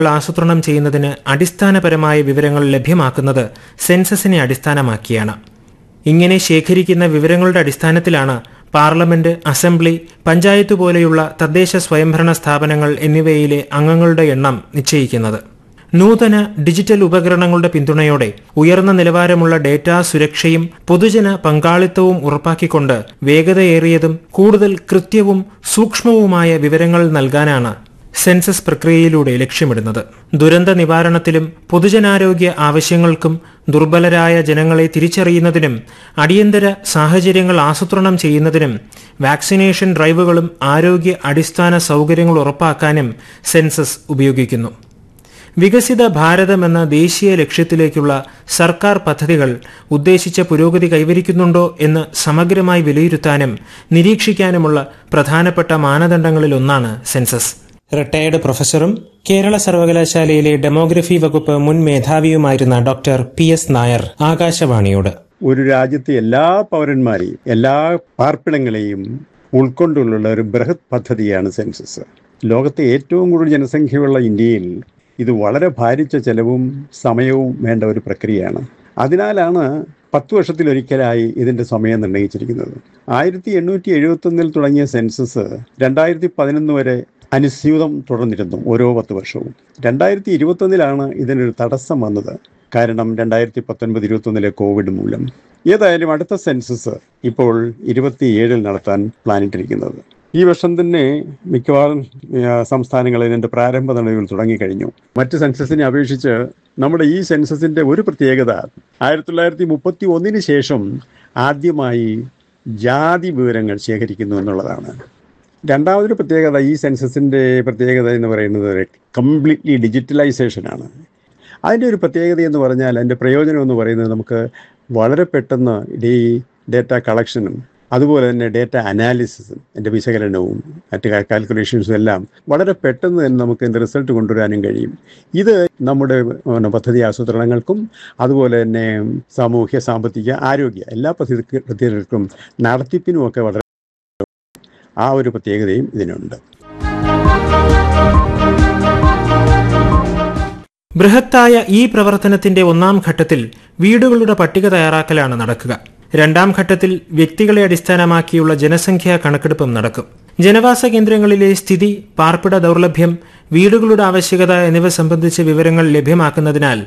ആസൂത്രണം ചെയ്യുന്നതിന് അടിസ്ഥാനപരമായ വിവരങ്ങൾ ലഭ്യമാക്കുന്നത് സെൻസസിനെ അടിസ്ഥാനമാക്കിയാണ് ഇങ്ങനെ ശേഖരിക്കുന്ന വിവരങ്ങളുടെ അടിസ്ഥാനത്തിലാണ് പാർലമെന്റ് അസംബ്ലി പഞ്ചായത്ത് പോലെയുള്ള തദ്ദേശ സ്വയംഭരണ സ്ഥാപനങ്ങൾ എന്നിവയിലെ അംഗങ്ങളുടെ എണ്ണം നിശ്ചയിക്കുന്നത് നൂതന ഡിജിറ്റൽ ഉപകരണങ്ങളുടെ പിന്തുണയോടെ ഉയർന്ന നിലവാരമുള്ള ഡേറ്റാ സുരക്ഷയും പൊതുജന പങ്കാളിത്തവും ഉറപ്പാക്കിക്കൊണ്ട് വേഗതയേറിയതും കൂടുതൽ കൃത്യവും സൂക്ഷ്മവുമായ വിവരങ്ങൾ നൽകാനാണ് സെൻസസ് പ്രക്രിയയിലൂടെ ലക്ഷ്യമിടുന്നത് ദുരന്ത നിവാരണത്തിലും പൊതുജനാരോഗ്യ ആവശ്യങ്ങൾക്കും ദുർബലരായ ജനങ്ങളെ തിരിച്ചറിയുന്നതിനും അടിയന്തര സാഹചര്യങ്ങൾ ആസൂത്രണം ചെയ്യുന്നതിനും വാക്സിനേഷൻ ഡ്രൈവുകളും ആരോഗ്യ അടിസ്ഥാന സൗകര്യങ്ങൾ ഉറപ്പാക്കാനും സെൻസസ് ഉപയോഗിക്കുന്നു വികസിത ഭാരതം എന്ന ദേശീയ ലക്ഷ്യത്തിലേക്കുള്ള സർക്കാർ പദ്ധതികൾ ഉദ്ദേശിച്ച പുരോഗതി കൈവരിക്കുന്നുണ്ടോ എന്ന് സമഗ്രമായി വിലയിരുത്താനും നിരീക്ഷിക്കാനുമുള്ള പ്രധാനപ്പെട്ട മാനദണ്ഡങ്ങളിലൊന്നാണ് സെൻസസ് റിട്ടയർഡ് പ്രൊഫസറും കേരള സർവകലാശാലയിലെ ഡെമോഗ്രഫി വകുപ്പ് മുൻ മേധാവിയുമായിരുന്ന ഡോക്ടർ പി എസ് നായർ ആകാശവാണിയോട് ഒരു രാജ്യത്തെ എല്ലാ പൗരന്മാരെയും എല്ലാ പാർപ്പിടങ്ങളെയും ഉൾക്കൊണ്ടുള്ള ഒരു ബൃഹത് പദ്ധതിയാണ് സെൻസസ് ലോകത്തെ ഏറ്റവും കൂടുതൽ ജനസംഖ്യയുള്ള ഇന്ത്യയിൽ ഇത് വളരെ ഭാരിച്ച ചെലവും സമയവും വേണ്ട ഒരു പ്രക്രിയയാണ് അതിനാലാണ് പത്ത് വർഷത്തിലൊരിക്കലായി ഇതിന്റെ സമയം നിർണ്ണയിച്ചിരിക്കുന്നത് ആയിരത്തി എണ്ണൂറ്റി എഴുപത്തൊന്നിൽ തുടങ്ങിയ സെൻസസ് രണ്ടായിരത്തി പതിനൊന്ന് വരെ അനുസ്യൂതം തുടർന്നിരുന്നു ഓരോ പത്ത് വർഷവും രണ്ടായിരത്തി ഇരുപത്തൊന്നിലാണ് ഇതിനൊരു തടസ്സം വന്നത് കാരണം രണ്ടായിരത്തി പത്തൊൻപത് ഇരുപത്തൊന്നിലെ കോവിഡ് മൂലം ഏതായാലും അടുത്ത സെൻസസ് ഇപ്പോൾ ഇരുപത്തിയേഴിൽ നടത്താൻ പ്ലാനിട്ടിരിക്കുന്നത് ഈ വർഷം തന്നെ മിക്കവാറും ആ, സംസ്ഥാനങ്ങളിൽ ഇതിന്റെ പ്രാരംഭ നടപടികൾ തുടങ്ങിക്കഴിഞ്ഞു മറ്റ് സെൻസസിനെ അപേക്ഷിച്ച് നമ്മുടെ ഈ സെൻസസിന്റെ ഒരു പ്രത്യേകത ആയിരത്തി തൊള്ളായിരത്തി മുപ്പത്തി ഒന്നിന് ശേഷം ആദ്യമായി ജാതി വിവരങ്ങൾ ശേഖരിക്കുന്നു എന്നുള്ളതാണ് രണ്ടാമതൊരു പ്രത്യേകത ഈ സെൻസസിന്റെ പ്രത്യേകത എന്ന് പറയുന്നത് കംപ്ലീറ്റ്ലി ഡിജിറ്റലൈസേഷൻ ആണ് അതിൻ്റെ ഒരു പ്രത്യേകത എന്ന് പറഞ്ഞാൽ അതിൻ്റെ പ്രയോജനം എന്ന് പറയുന്നത് നമുക്ക് വളരെ പെട്ടെന്ന് ഈ ഡേറ്റ കളക്ഷനും അതുപോലെ തന്നെ ഡേറ്റ അനാലിസിസും എൻ്റെ വിശകലനവും മറ്റ് കാൽക്കുലേഷൻസും എല്ലാം വളരെ പെട്ടെന്ന് തന്നെ നമുക്ക് ഇതിൻ്റെ റിസൾട്ട് കൊണ്ടുവരാനും കഴിയും ഇത് നമ്മുടെ പിന്നെ, പദ്ധതി ആസൂത്രണങ്ങൾക്കും അതുപോലെ തന്നെ സാമൂഹ്യ സാമ്പത്തിക ആരോഗ്യ എല്ലാ പദ്ധതി പദ്ധതികൾക്കും നടത്തിപ്പിനും ഒക്കെ വളരെ ആ ഒരു പ്രത്യേകതയും ഇതിനുണ്ട് ബൃഹത്തായ ഈ പ്രവർത്തനത്തിന്റെ ഒന്നാം ഘട്ടത്തിൽ വീടുകളുടെ പട്ടിക തയ്യാറാക്കലാണ് നടക്കുക രണ്ടാം ഘട്ടത്തിൽ വ്യക്തികളെ അടിസ്ഥാനമാക്കിയുള്ള ജനസംഖ്യാ കണക്കെടുപ്പും നടക്കും ജനവാസ കേന്ദ്രങ്ങളിലെ സ്ഥിതി പാർപ്പിട ദൗർലഭ്യം വീടുകളുടെ ആവശ്യകത എന്നിവ സംബന്ധിച്ച വിവരങ്ങൾ ലഭ്യമാക്കുന്നതിനാൽ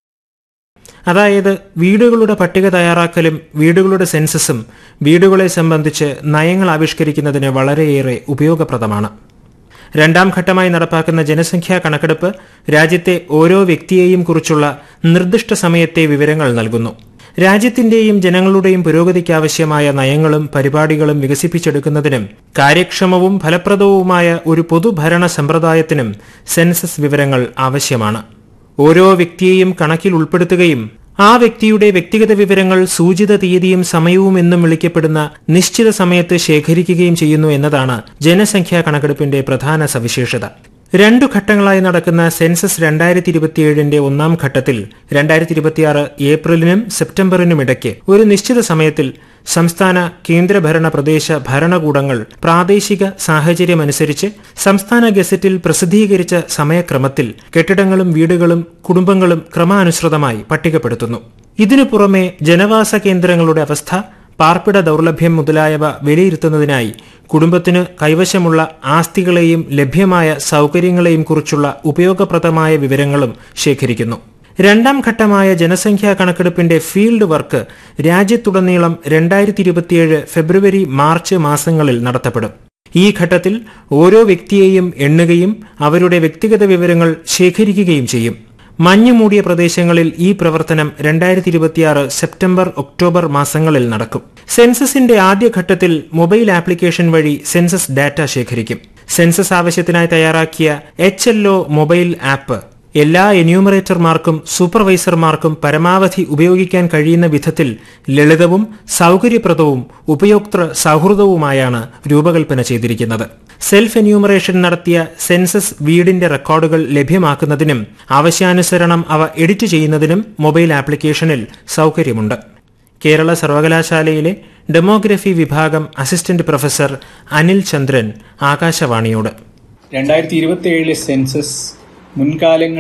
അതായത് വീടുകളുടെ പട്ടിക തയ്യാറാക്കലും വീടുകളുടെ സെൻസസും വീടുകളെ സംബന്ധിച്ച് നയങ്ങൾ ആവിഷ്കരിക്കുന്നതിന് വളരെയേറെ ഉപയോഗപ്രദമാണ് രണ്ടാം ഘട്ടമായി നടപ്പാക്കുന്ന ജനസംഖ്യാ കണക്കെടുപ്പ് രാജ്യത്തെ ഓരോ വ്യക്തിയെയും കുറിച്ചുള്ള നിർദ്ദിഷ്ട സമയത്തെ വിവരങ്ങൾ നൽകുന്നു രാജ്യത്തിന്റെയും ജനങ്ങളുടെയും പുരോഗതിക്കാവശ്യമായ നയങ്ങളും പരിപാടികളും വികസിപ്പിച്ചെടുക്കുന്നതിനും കാര്യക്ഷമവും ഫലപ്രദവുമായ ഒരു പൊതുഭരണ സമ്പ്രദായത്തിനും സെൻസസ് വിവരങ്ങൾ ആവശ്യമാണ് ഓരോ വ്യക്തിയെയും കണക്കിൽ ഉൾപ്പെടുത്തുകയും ആ വ്യക്തിയുടെ വ്യക്തിഗത വിവരങ്ങൾ സൂചിത തീയതിയും സമയവും എന്നും വിളിക്കപ്പെടുന്ന നിശ്ചിത സമയത്ത് ശേഖരിക്കുകയും ചെയ്യുന്നു എന്നതാണ് ജനസംഖ്യാ കണക്കെടുപ്പിന്റെ പ്രധാന സവിശേഷത രണ്ടു ഘട്ടങ്ങളായി നടക്കുന്ന സെൻസസ് രണ്ടായിരത്തി ഇരുപത്തിയേഴിന്റെ ഒന്നാം ഘട്ടത്തിൽ രണ്ടായിരത്തി ഇരുപത്തിയാറ് ഏപ്രിലിനും സെപ്റ്റംബറിനും ഇടയ്ക്ക് ഒരു നിശ്ചിത സമയത്തിൽ സംസ്ഥാന കേന്ദ്രഭരണ പ്രദേശ ഭരണകൂടങ്ങൾ പ്രാദേശിക സാഹചര്യമനുസരിച്ച് സംസ്ഥാന ഗസറ്റിൽ പ്രസിദ്ധീകരിച്ച സമയക്രമത്തിൽ കെട്ടിടങ്ങളും വീടുകളും കുടുംബങ്ങളും ക്രമാനുസൃതമായി പട്ടികപ്പെടുത്തുന്നു ഇതിനു പുറമെ ജനവാസ കേന്ദ്രങ്ങളുടെ അവസ്ഥ പാർപ്പിട ദൗർലഭ്യം മുതലായവ വിലയിരുത്തുന്നതിനായി കുടുംബത്തിന് കൈവശമുള്ള ആസ്തികളെയും ലഭ്യമായ സൗകര്യങ്ങളെയും കുറിച്ചുള്ള ഉപയോഗപ്രദമായ വിവരങ്ങളും ശേഖരിക്കുന്നു രണ്ടാം ഘട്ടമായ ജനസംഖ്യാ കണക്കെടുപ്പിന്റെ ഫീൽഡ് വർക്ക് രാജ്യത്തുടനീളം രണ്ടായിരത്തി ഇരുപത്തിയേഴ് ഫെബ്രുവരി മാർച്ച് മാസങ്ങളിൽ നടത്തപ്പെടും ഈ ഘട്ടത്തിൽ ഓരോ വ്യക്തിയെയും എണ്ണുകയും അവരുടെ വ്യക്തിഗത വിവരങ്ങൾ ശേഖരിക്കുകയും ചെയ്യും മഞ്ഞു മൂടിയ പ്രദേശങ്ങളിൽ ഈ പ്രവർത്തനം രണ്ടായിരത്തി ഇരുപത്തിയാറ് സെപ്റ്റംബർ ഒക്ടോബർ മാസങ്ങളിൽ നടക്കും സെൻസസിന്റെ ആദ്യഘട്ടത്തിൽ മൊബൈൽ ആപ്ലിക്കേഷൻ വഴി സെൻസസ് ഡാറ്റ ശേഖരിക്കും സെൻസസ് ആവശ്യത്തിനായി തയ്യാറാക്കിയ എച്ച് മൊബൈൽ ആപ്പ് എല്ലാ എന്യൂമറേറ്റർമാർക്കും സൂപ്പർവൈസർമാർക്കും പരമാവധി ഉപയോഗിക്കാൻ കഴിയുന്ന വിധത്തിൽ ലളിതവും സൗകര്യപ്രദവും ഉപയോക്തൃ സൗഹൃദവുമായാണ് രൂപകൽപ്പന ചെയ്തിരിക്കുന്നത് സെൽഫ് എന്യൂമറേഷൻ നടത്തിയ സെൻസസ് വീടിന്റെ റെക്കോർഡുകൾ ലഭ്യമാക്കുന്നതിനും ആവശ്യാനുസരണം അവ എഡിറ്റ് ചെയ്യുന്നതിനും മൊബൈൽ ആപ്ലിക്കേഷനിൽ സൗകര്യമുണ്ട് കേരള സർവകലാശാലയിലെ ഡെമോഗ്രഫി വിഭാഗം അസിസ്റ്റന്റ് പ്രൊഫസർ അനിൽ ചന്ദ്രൻ ആകാശവാണിയോട് രണ്ടായിരത്തി ഇരുപത്തി ഏഴിലെ സെൻസസ് മുൻകാലങ്ങളിൽ